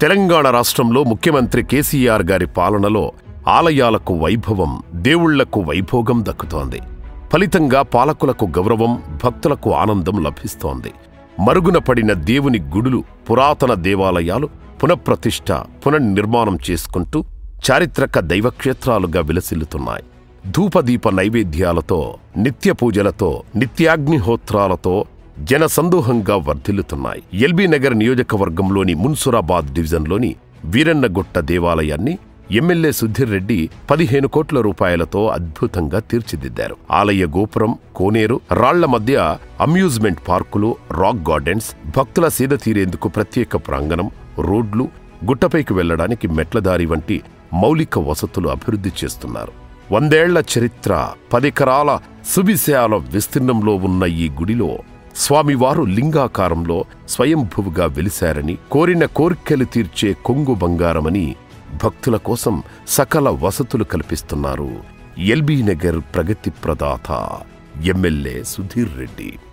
తెలంగాణ రాష్ట్రంలో ముఖ్యమంత్రి కేసీఆర్ గారి పాలనలో ఆలయాలకు వైభవం దేవుళ్లకు వైభోగం దక్కుతోంది ఫలితంగా పాలకులకు గౌరవం భక్తులకు ఆనందం లభిస్తోంది మరుగున పడిన దేవుని గుడులు పురాతన దేవాలయాలు పునఃప్రతిష్ఠ పునర్నిర్మాణం చేసుకుంటూ చారిత్రక దైవక్షేత్రాలుగా విలసిల్లుతున్నాయి ధూపదీప నైవేద్యాలతో నిత్య పూజలతో నిత్యాగ్నిహోత్రాలతో జనసందోహంగా వర్ధిల్లుతున్నాయి ఎల్బీ నగర్ నియోజకవర్గంలోని మున్సురాబాద్ డివిజన్లోని వీరన్నగుట్ట దేవాలయాన్ని ఎమ్మెల్యే సుధీర్ రెడ్డి పదిహేను కోట్ల రూపాయలతో అద్భుతంగా తీర్చిదిద్దారు ఆలయ గోపురం కోనేరు రాళ్ల మధ్య అమ్యూజ్మెంట్ పార్కులు రాక్ గార్డెన్స్ భక్తుల సీద తీరేందుకు ప్రత్యేక ప్రాంగణం రోడ్లు గుట్టపైకి వెళ్లడానికి మెట్లదారి వంటి మౌలిక వసతులు అభివృద్ధి చేస్తున్నారు వందేళ్ల చరిత్ర పదికరాల సువిశాల విస్తీర్ణంలో ఉన్న ఈ గుడిలో స్వామివారు లింగాకారంలో స్వయంభువుగా వెలిశారని కోరిన కోర్కెలు తీర్చే కొంగు బంగారమని భక్తుల కోసం సకల వసతులు కల్పిస్తున్నారు ఎల్బీ నగర్ ప్రగతి ప్రదాత ఎమ్మెల్యే సుధీర్ రెడ్డి